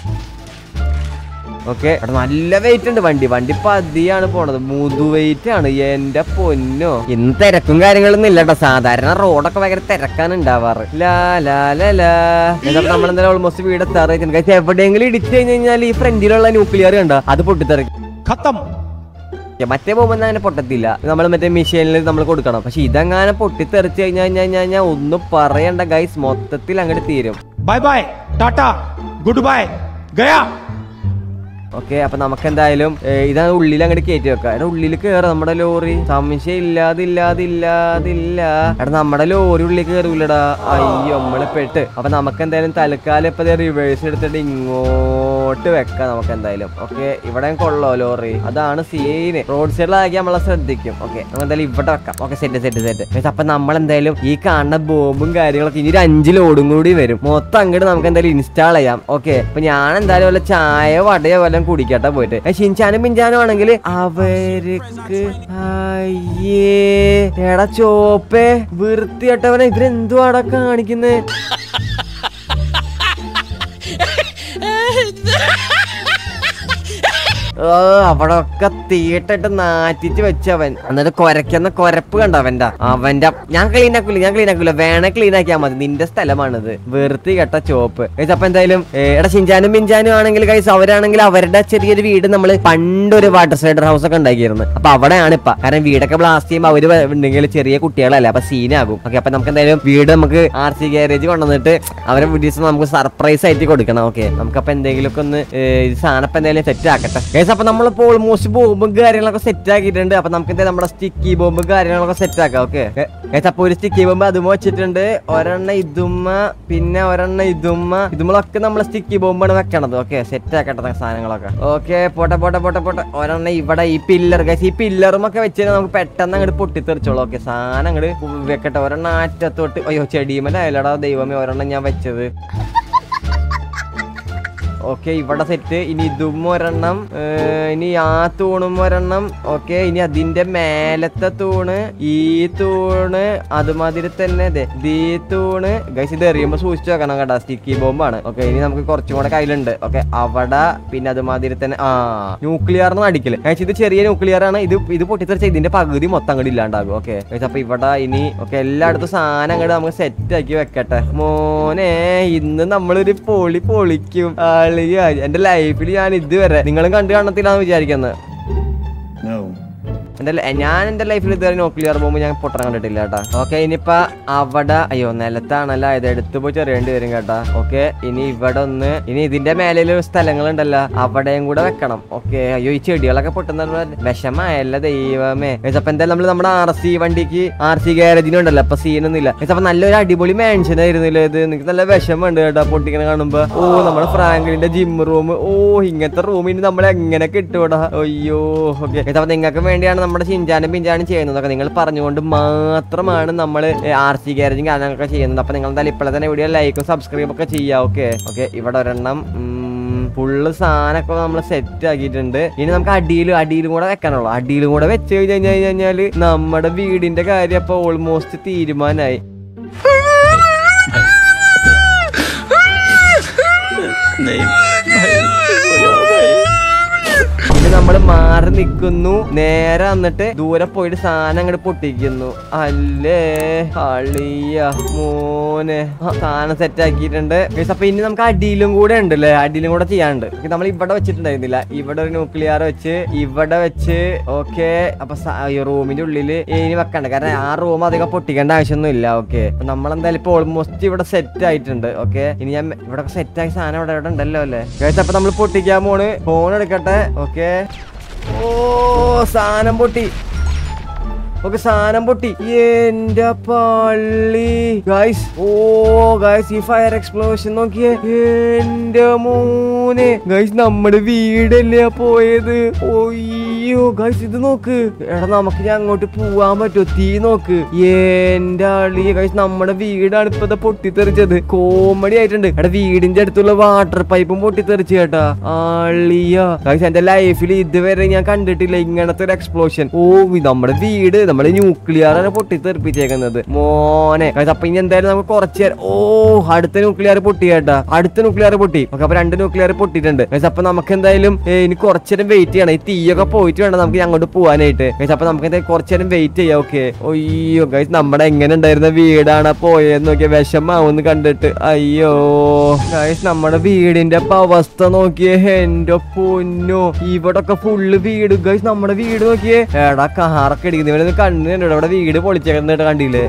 Speaker 1: ഓക്കെ അവിടെ നല്ല വെയിറ്റ് ഉണ്ട് വണ്ടി വണ്ടി പതിയാണ് പോണത് മുതു വെയിറ്റ് ആണ് എന്റെ പൊന്നോ ഇന്ന് തിരക്കും കാര്യങ്ങളൊന്നും ഇല്ല കേട്ടോ സാധാരണ റോഡൊക്കെ ഭയങ്കര തിരക്കാണ് ഉണ്ടാവാറ് ലാ ലാ ലാ ലാ എന്നിട്ട് നമ്മൾ എന്തായാലും ഓൾമോസ്റ്റ് വീട് എത്താറായിട്ടുണ്ട് Guys, എവിടെയെങ്കിലും ഇടിച്ചു കഴിഞ്ഞ് കഴിഞ്ഞാൽ ഈ ഫ്രണ്ടിലുള്ള ന്യൂക്ലിയർ കണ്ടോ അത് പൊട്ടിത്തെറിക്കും ഓക്കേ, മറ്റേ പോകുമ്പോൾ അങ്ങനെ പൊട്ടത്തില്ല നമ്മൾ മറ്റേ മെഷീനിൽ നമ്മൾ കൊടുക്കണം പക്ഷെ ഇതങ്ങനെ പൊട്ടിത്തെറിച്ച് കഴിഞ്ഞാൽ കഴിഞ്ഞാൽ കഴിഞ്ഞാൽ ഒന്നും പറയണ്ട ഗൈസ് മൊത്തത്തിൽ അങ്ങോട്ട് തീരും
Speaker 4: bye bye tata goodbye गया
Speaker 1: ഓക്കെ അപ്പൊ നമുക്ക് എന്തായാലും ഏ, ഇതാണ് ഉള്ളിൽ അങ്ങോട്ട് കയറ്റി വെക്കാം എടാ ഉള്ളിൽ കയറാം നമ്മുടെ ലോറി സംശയം ഇല്ലാതില്ലാതില്ലാതില്ല എടാ നമ്മുടെ ലോറി ഉള്ളിൽ കയറൂലടാ അയ്യോ നമ്മള് പെട്ട് അപ്പൊ നമുക്ക് എന്തായാലും തൽക്കാലം ഇപ്പൊ റിവേഴ്സ് എടുത്തിട്ട് ഇങ്ങോട്ട് വെക്കാം നമുക്ക് എന്തായാലും ഓക്കെ ഇവിടെ കൊള്ളോ ലോറി അതാണ് സീന് റോഡ് സൈഡിലാക്കി നമ്മളെ ശ്രദ്ധിക്കും ഓക്കെ നമുക്ക് എന്തായാലും ഇവിടെ വെക്കാം ഓക്കെ സെറ്റ് സെറ്റ് സെറ്റ് അപ്പൊ നമ്മൾ എന്തായാലും ഈ കാണുന്ന ബോംബും കാര്യങ്ങളൊക്കെ ഇനി ഒരു അഞ്ച് ലോഡും കൂടി വരും മൊത്തം അങ്ങോട്ട് നമുക്ക് എന്തായാലും ഇൻസ്റ്റാൾ ചെയ്യാം ഓക്കെ അപ്പൊ ഞാൻ എന്തായാലും വല്ല ചായ വടയോ വല്ലതും കുടിക്കട്ടെ പോയിട്ട് ഏ, ഷിൻചാനും പിഞ്ചാനും ആണെങ്കിൽ അവർക്ക് അയ്യേ എടാ ചോപ്പേ വൃത്തിയട്ടവനെ ഇവരെന്തുവാടാ കാണിക്കുന്നത് ഓ അവിടെ ഒക്കെ തീട്ടിട്ട് നാറ്റിച്ച് വെച്ചവൻ എന്നിട്ട് കൊരക്കുന്ന കൊരപ്പ് കണ്ട അവന്റെ അവന്റെ ഞാൻ ക്ലീൻ ആക്കൂല ഞാൻ ക്ലീൻ ആക്കൂല വേണേ ക്ലീൻ ആക്കിയാൽ മതി നിന്റെ സ്ഥലമാണിത് വെറുതെ കെട്ട ചോപ്പ് ഗൈസ് അപ്പൊ എന്തായാലും ഏ, എടാ ഷിൻചാനും പിഞ്ചാനും ആണെങ്കിൽ കൈസ് അവരാണെങ്കിൽ അവരുടെ ചെറിയൊരു വീട് നമ്മൾ പണ്ടൊരു വാട്ടർ സ്ലൈഡർ ഹൗസ് ഒക്കെ ഉണ്ടാക്കിയിരുന്നു അപ്പൊ അവിടെയാണ് ഇപ്പൊ കാരണം വീടൊക്കെ ബ്ലാസ്റ്റ് ചെയ്യുമ്പോൾ അവര് വ- ഉണ്ടെങ്കിൽ ചെറിയ കുട്ടികളല്ലേ അപ്പൊ സീനാകും ഓക്കെ അപ്പൊ നമുക്ക് എന്തായാലും വീട് നമുക്ക് ആർ സി ഗ്യാരേജ് കൊണ്ടുവന്നിട്ട് അവരെ വീഡിയോസ് നമുക്ക് സർപ്രൈസ് ആയിട്ട് കൊടുക്കണം ഓക്കെ നമുക്കപ്പൊ എന്തെങ്കിലുമൊക്കെ ഒന്ന് ഏ, ഈ സാധനം ഇപ്പൊ എന്തെങ്കിലും സെറ്റ് ആക്കട്ടെ ഗൈസ് അപ്പൊ നമ്മളിപ്പോ ഓൾമോസ്റ്റ് ബോംബും കാര്യങ്ങളൊക്കെ സെറ്റ് ആക്കിയിട്ടുണ്ട് അപ്പൊ നമുക്ക് എന്തായാലും നമ്മുടെ സ്റ്റിക്കി ബോംബും കാര്യങ്ങളൊക്കെ സെറ്റ് ആക്കാം ഓക്കെ ഗൈസ് അപ്പൊ ഒരു സ്റ്റിക്കി ബോംബ് അതും വെച്ചിട്ടുണ്ട് ഒരെണ്ണ ഇതുമ്മ പിന്നെ ഒരെണ്ണ ഇതുമ്മ ഇതുമ്മളൊക്കെ നമ്മൾ സ്റ്റിക്കി ബോംബാണ് വെക്കണത് ഓക്കെ സെറ്റ് ആക്കട്ടെ സാധനങ്ങളൊക്കെ ഓക്കെ പോട്ടെ പോട്ടെ പോട്ടെ പോട്ടെ ഒരെണ്ണ ഇവിടെ ഈ പില്ലർ ഗൈസ് ഈ പില്ലറും ഒക്കെ വെച്ച് കഴിഞ്ഞാൽ നമുക്ക് പെട്ടെന്ന് അങ്ങോട്ട് പൊട്ടിത്തെറിച്ചോളൂ ഓക്കെ സാധനം അങ്ങോട്ട് വെക്കട്ടെ ഒരെണ്ണം ആറ്റത്തോട്ട് അയ്യോ ചെടിയുമല്ലായല്ലടാ ദൈവമേ ഒരെണ്ണം ഞാൻ വെച്ചത് ഓക്കെ ഇവിടെ സെറ്റ് ഇനി ഇതും ഒരെണ്ണം ഏ, ഇനി ആ തൂണും ഒരെണ്ണം ഓക്കെ ഇനി അതിന്റെ മേലത്തെ തൂണ് ഈ തൂണ് അതുമാതിരി തന്നെ ദേ, ദേ തൂണ് ഗൈസ് ഇത് എറിയുമ്പോ സൂക്ഷിച്ചു വെക്കണം കേട്ടോ സ്റ്റിക്കി ബോംബാണ് ഓക്കെ ഇനി നമുക്ക് കുറച്ചും കൂടെ കയ്യിലുണ്ട് ഓക്കെ അവിടെ പിന്നെ അതുമാതിരി തന്നെ ആ ന്യൂക്ലിയറിന് അടിക്കല് ഗൈസ് ഇത് ചെറിയ ന്യൂക്ലിയർ ആണ് ഇത് ഇത് പൊട്ടിത്തെറിച്ച ഇതിന്റെ പകുതി മൊത്തം അങ്ങോട്ട് ഇല്ലാണ്ടാകും ഓക്കെ ഗൈസ് അപ്പൊ ഇവിടെ ഇനി ഓക്കെ എല്ലായിടത്തും സാധനം അങ്ങോട്ട് നമുക്ക് സെറ്റ് ആക്കി വെക്കട്ടെ മോനെ ഇന്ന് നമ്മളൊരു പൊളി പൊളിക്കും ആളിയ എന്റെ ലൈഫിൽ ഞാൻ ഇതുവരെ നിങ്ങളും കണ്ടു കാണത്തില്ലാന്ന് വിചാരിക്കുന്നത് എന്റെ ലൈ- ഞാൻ എന്റെ ലൈഫിൽ ഇതുവരെ ന്യൂക്ലിയർ ബോംബ് ഞാൻ പൊട്ടണം കണ്ടിട്ടില്ല കേട്ടാ ഓക്കെ ഇനിയിപ്പോ അവിടെ അയ്യോ നിലത്താണല്ലോ ഇത് എടുത്തു പോയി ചെറിയേണ്ടി വരും കേട്ടാ ഓക്കെ ഇനി ഇവിടെ ഒന്ന് ഇനി ഇതിന്റെ മേലെ സ്ഥലങ്ങളുണ്ടല്ലോ അവിടെയും കൂടെ വെക്കണം ഓക്കെ അയ്യോ ഈ ചെടികളൊക്കെ പൊട്ടുന്ന വിഷമായല്ല ദൈവമേ Guys, അപ്പൊ എന്തായാലും നമ്മൾ നമ്മുടെ ആർ സി വണ്ടിക്ക് ആർ സി ഗാരേജിനുണ്ടല്ലോ അപ്പൊ സീനൊന്നും ഇല്ല Guys, അപ്പൊ നല്ലൊരു അടിപൊളി മാൻഷൻ ആയിരുന്നില്ല ഇത് എനിക്ക് നല്ല വിഷമുണ്ട് കേട്ടോ പൊട്ടിക്കണ കാണുമ്പോ ഓ നമ്മുടെ ഫ്രാങ്ക്ലിന്റെ ജിം റൂം ഓ ഇങ്ങനത്തെ റൂമിന് നമ്മൾ എങ്ങനെ കിട്ടൂടാ അയ്യോ ഓക്കെ അപ്പൊ നിങ്ങൾക്ക് വേണ്ടിയാണ് നമ്മുടെ ചിഞ്ചാനും പിഞ്ചാനും ചെയ്യുന്നതൊക്കെ നിങ്ങൾ പറഞ്ഞുകൊണ്ട് മാത്രമാണ് നമ്മൾ ആർ സി ഗാരേജും കാര്യങ്ങളൊക്കെ ചെയ്യുന്നത് അപ്പൊ നിങ്ങൾ എന്തായാലും ഇപ്പോഴെ തന്നെ വീഡിയോ ലൈക്കും സബ്സ്ക്രൈബ് ഒക്കെ ചെയ്യാം ഓക്കെ ഓക്കെ ഇവിടെ ഒരെണ്ണം ഫുള്ള് സാധനമൊക്കെ നമ്മൾ സെറ്റ് ആക്കിയിട്ടുണ്ട് ഇനി നമുക്ക് അടിയിലും അടിയിലും കൂടെ വെക്കാനുള്ളൂ അടിയിലും കൂടെ വെച്ച് കഴിഞ്ഞ് കഴിഞ്ഞാല് നമ്മുടെ വീടിന്റെ കാര്യം അപ്പൊ ഓൾമോസ്റ്റ് തീരുമാനമായി
Speaker 4: नहीं भाई बोलो भाई
Speaker 1: പിന്നെ നമ്മൾ മാറി നിൽക്കുന്നു നേരെ വന്നിട്ട് ദൂരെ പോയിട്ട് സാധനം അങ്ങോട്ട് പൊട്ടിക്കുന്നു അല്ലേ അളിയ മോനെ ആ, സാധനം സെറ്റ് ആക്കിയിട്ടുണ്ട് Guys, അപ്പൊ ഇനി നമുക്ക് അടിയിലും കൂടെ ഉണ്ട് അല്ലേ അടിയിലും കൂടെ ചെയ്യാനുണ്ട് Okay, നമ്മൾ ഇവിടെ വെച്ചിട്ടുണ്ടായിരുന്നില്ല ഇവിടെ ഒരു ന്യൂക്ലിയർ വെച്ച് ഇവിടെ വെച്ച് ഓക്കെ അപ്പൊ സ- ഈ റൂമിന്റെ ഉള്ളില് ഇനി വെക്കണ്ട കാരണം ആ റൂം അധികം പൊട്ടിക്കേണ്ട ആവശ്യമൊന്നും ഇല്ല ഓക്കെ അപ്പൊ നമ്മൾ എന്തായാലും ഇപ്പൊ ഓൾമോസ്റ്റ് ഇവിടെ സെറ്റ് ആയിട്ടുണ്ട് ഓക്കെ ഇനി ഞാൻ ഇവിടെ സെറ്റ് ആയ സാധനം ഇവിടെ ഇവിടെ ഉണ്ടല്ലോ അല്ലേ Guys, അപ്പൊ നമ്മൾ പൊട്ടിക്കാൻ പോണ് ഫോൺ എടുക്കട്ടെ ഓക്കെ ഓ സാധനം പൊട്ടി ഓക്കെ സാധനം പൊട്ടി എന്റെ പള്ളി ഗൈസ് ഓ ഗൈസ് ഈ ഫയർ എക്സ്പ്ലോഷൻ നോക്കിയേ എന്റെ മോനെ ഗൈസ് നമ്മുടെ വീടല്ലേ പോയത് ഒയ്യോ ഗൈസ് ഇത് നോക്ക് എടാ നമുക്ക് ഞാൻ അങ്ങോട്ട് പോവാൻ പറ്റുമോ തീ നോക്ക് എന്റെ അളി ഗൈസ് നമ്മുടെ വീടാണ് ഇപ്പൊ ദാ പൊട്ടിത്തെറിച്ചത് കോമഡി ആയിട്ടുണ്ട് എടാ വീടിന്റെ അടുത്തുള്ള വാട്ടർ പൈപ്പും പൊട്ടിത്തെറിച്ച് കേട്ടാ ആളിയ ഗൈസ് എന്റെ ലൈഫിൽ ഇതുവരെ ഞാൻ കണ്ടിട്ടില്ല ഇങ്ങനത്തെ ഒരു എക്സ്പ്ലോഷൻ ഓ ഇത് നമ്മുടെ വീട് നമ്മുടെ ന്യൂക്ലിയർ ആണ് പൊട്ടിത്തെറിപ്പിച്ചേക്കുന്നത് മോനെ guys, അപ്പൊ ഇനി എന്തായാലും നമുക്ക് കുറച്ച് നേരം- ഓ അടുത്ത ന്യൂക്ലിയർ പൊട്ടി കേട്ടാ അടുത്ത ന്യൂക്ലിയർ പൊട്ടി ഓക്കെ അപ്പൊ രണ്ട് ന്യൂക്ലിയർ പൊട്ടിയിട്ടുണ്ട് guys, അപ്പൊ നമുക്ക് എന്തായാലും ഏ, ഇനി കുറച്ച് നേരം വെയിറ്റ് ചെയ്യണം ഈ തീയൊക്കെ പോയിട്ട് വേണം നമുക്ക് അങ്ങോട്ട് പോകാനായിട്ട് ഗൈസ് അപ്പൊ നമുക്ക് എന്തായാലും കുറച്ച് നേരം വെയിറ്റ് ചെയ്യാം ഓക്കെ അയ്യോ ഗൈസ് നമ്മുടെ എങ്ങനെ ഉണ്ടായിരുന്ന വീടാണ് പോയെന്ന് നോക്കിയ വിഷമാവുന്ന് കണ്ടിട്ട് അയ്യോ ഗൈസ് നമ്മുടെ വീടിന്റെ അപ്പൊ അവസ്ഥ നോക്കിയേ എന്റെ പൊന്നോ ഇവിടൊക്കെ ഫുള്ള് വീട് ഗൈസ് നമ്മുടെ വീട് നോക്കിയേ എടാ കാറൊക്കെ ഇടിക്കുന്നു ഇവിടെ കണ്ണു ഇവിടെ വീട് പൊളിച്ചേക്കുന്നിട്ട് കണ്ടില്ലേ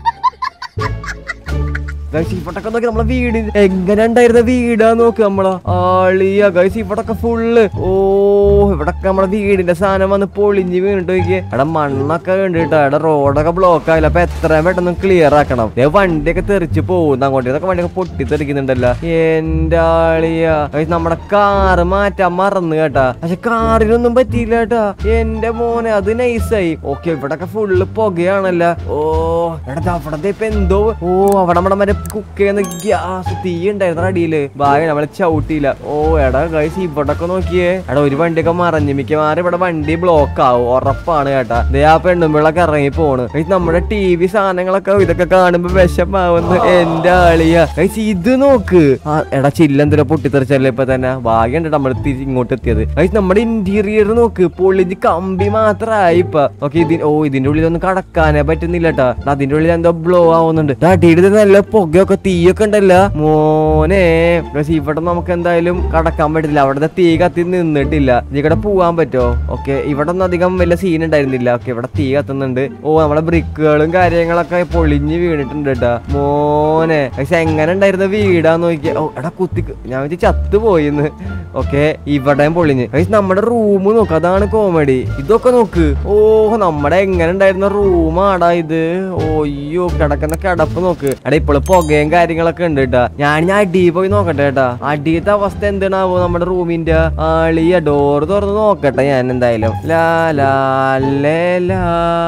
Speaker 1: ഗൈസ് ഇവിടൊക്കെ നോക്കി നമ്മളെ വീട് എങ്ങനെ ഉണ്ടായിരുന്ന വീടാ നോക്ക് നമ്മളെ ആളിയ ഗൈസ് ഇവിടൊക്കെ ഫുള്ള് ഓ ഇവിടൊക്കെ നമ്മളെ വീടിന്റെ സാധനം വന്ന് പൊളിഞ്ഞ് വീണിട്ട് നോക്കിയേ എടാ മണ്ണൊക്കെ കണ്ടിട്ടാ എടാ റോഡൊക്കെ ബ്ലോക്ക് ആയില്ല അപ്പൊ എത്രയും പെട്ടെന്ന് ക്ലിയർ ആക്കണം ദേ വണ്ടിയൊക്കെ തെറിച്ച് പോകുന്ന അങ്ങോട്ട് ഇതൊക്കെ വണ്ടിയൊക്കെ പൊട്ടി തെറിക്കുന്നുണ്ടല്ലോ എന്റെ ആളിയ ഗൈസ് നമ്മുടെ കാറ് മാറ്റാൻ മറന്നു കേട്ടാ പക്ഷെ കാറിനൊന്നും പറ്റിയില്ല കേട്ടാ എന്റെ മോനെ അത് നൈസായി ഓക്കെ ഇവിടൊക്കെ ഫുള്ള് പുകയാണല്ലോ ഓ എടാ അവിടെ ഇപ്പൊ എന്തോ ഓ അവിടെ നമ്മുടെ മറ്റേ കുക്ക് ചെയ്യുന്ന ഗ്യാസ് തീ ഉണ്ടായിരുന്നു അടിയില് ഭാഗ്യം നമ്മളെ ചവിട്ടിയില്ല ഓ എടാ ഗൈസ് ഇവിടൊക്കെ നോക്കിയേ എടാ ഒരു വണ്ടിയൊക്കെ മറഞ്ഞു മിക്കവാറും ഇവിടെ വണ്ടി ബ്ലോക്ക് ആവും ഉറപ്പാണ് കേട്ടാ ദേ ആ പെണ്ണുമ്പിളൊക്കെ ഇറങ്ങി പോണ് ഗൈസ് നമ്മുടെ ടി വി സാധനങ്ങളൊക്കെ ഇതൊക്കെ കാണുമ്പോ വിഷമാവുന്നു എന്റെ ആളിയ ഗൈസ് ഇത് നോക്ക് ആ, എടാ ചില്ലെന്തിനാ പൊട്ടിത്തെറിച്ചല്ലേ ഇപ്പൊ തന്നെ ഭാഗ്യം ഉണ്ട് നമ്മൾ തിരി- ഇങ്ങോട്ട് എത്തിയത് ഗൈസ് നമ്മുടെ ഇന്റീരിയർ നോക്ക് പൊളിഞ്ഞ് കമ്പി മാത്രമായി ഇപ്പൊ ഓക്കെ ഇതിന് ഓ ഇതിന്റെ ഉള്ളിൽ ഒന്നും കടക്കാനേ പറ്റുന്നില്ല കേട്ടാ അതിന്റെ ഉള്ളിൽ എന്തോ ബ്ലോ ആവുന്നുണ്ട് ദാ അടിയുടെ നല്ല പുകയൊക്കെ തീയൊക്കെ ഉണ്ടല്ലോ മോനെ ഗൈസ് ഇവിടെ നമുക്ക് എന്തായാലും കടക്കാൻ പറ്റില്ല അവിടുത്തെ തീ കത്തി നിന്നിട്ടില്ല ഇവിടെ പോവാൻ പറ്റോ ഓക്കെ ഇവിടെ ഒന്നും അധികം വലിയ സീൻ ഉണ്ടായിരുന്നില്ല ഓക്കെ ഇവിടെ തീ കത്തുന്നുണ്ട് ഓ നമ്മളെ ബ്രിക്കുകളും കാര്യങ്ങളൊക്കെ പൊളിഞ്ഞ് വീണിട്ടുണ്ട് കേട്ടാ മോനെ പക്ഷെ എങ്ങനെ ഉണ്ടായിരുന്ന വീടാന്ന് നോക്കിയ ഓ എടാ കുത്തി ഞാൻ വെച്ച് ചത്തു പോയിന്ന് ഓക്കെ ഇവിടെയും പൊളിഞ്ഞ് ഗൈസ് നമ്മുടെ റൂം നോക്ക് അതാണ് കോമഡി ഇതൊക്കെ നോക്ക് ഓ നമ്മുടെ എങ്ങനെ ഉണ്ടായിരുന്ന റൂമാടാ ഇത് ഓ അയ്യോ കിടക്കുന്ന കിടപ്പ് നോക്ക് എടാ ഇപ്പോൾ പുകയും കാര്യങ്ങളൊക്കെ ഉണ്ട് കേട്ടാ ഞാൻ ഞാൻ അടി പോയി നോക്കട്ടെ കേട്ടാ അടിയത്തെ അവസ്ഥ എന്തിനാവോ നമ്മുടെ റൂമിന്റെ ആളിയ ഡോർ തുറന്ന് നോക്കട്ടെ ഞാൻ എന്തായാലും ലാ ലാ ലേ ലാ